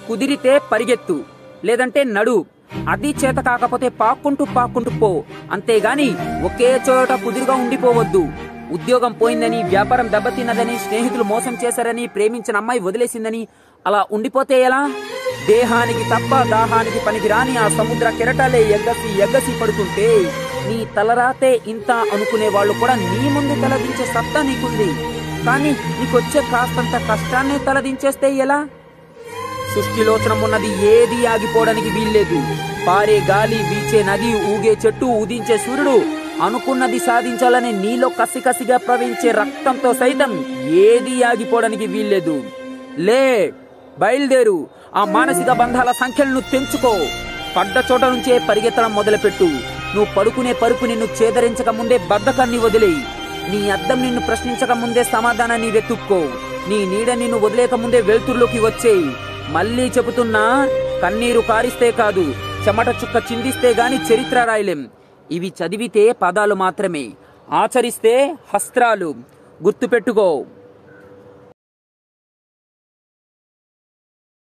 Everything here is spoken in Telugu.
కుదిరితే పరిగెత్తు లేదంటే నడు అది చేత కాకపోతే పాక్కుంటూ పాక్కుంటూ పో అంతేగాని ఒకే చోట కుదురుగా ఉండిపోవద్దు ఉద్యోగం పోయిందని వ్యాపారం దెబ్బతిన్నదని స్నేహితులు మోసం చేశారని ప్రేమించిన అమ్మాయి వదిలేసిందని అలా ఉండిపోతే ఎలా దేహానికి తప్ప దాహానికి పనికిరాని ఆ సముద్ర కెరటాలే ఎగ్గసి ఎగ్గసి పడుతుంటే నీ తలరాతే ఇంత అనుకునే వాళ్ళు కూడా నీ ముందు తలదించే సత్తా నీకుంది కానీ నీకొచ్చే కాస్తంత కష్టాన్నే తలదించేస్తే ఎలా సృష్టిలోచనమున్నది ఏది ఆగిపోవడానికి వీల్లేదు పారే గాలి వీచే నది ఊగే చెట్టు ఉదించే సూర్యుడు అనుకున్నది సాధించాలని నీలో కసి కసిగా ప్రవహించే రక్తంతో సైతం ఏది ఆగిపోవడానికి వీల్లేదు లే బయలుదేరు ఆ మానసిక బంధాల సంఖ్యలను తెంచుకో పడ్డ చోట నుంచే పరిగెత్తడం మొదలుపెట్టు నువ్వు పడుకునే పరుపు నిన్ను చేదరించక ముందే బద్ధకాన్ని వదిలేయి నీ అద్దం నిన్ను ప్రశ్నించక ముందే సమాధానాన్ని వెతుక్కో నీ నీడ నిన్ను వదిలేక ముందే వెలుతురులోకి వచ్చేయి మళ్ళీ చెబుతున్నా కన్నీరు కారిస్తే కాదు చెమట చుక్క చిందిస్తే గాని చరిత్ర రాయలేం ఇవి చదివితే పదాలు మాత్రమే ఆచరిస్తే హస్త్రాలు గుర్తుపెట్టుకో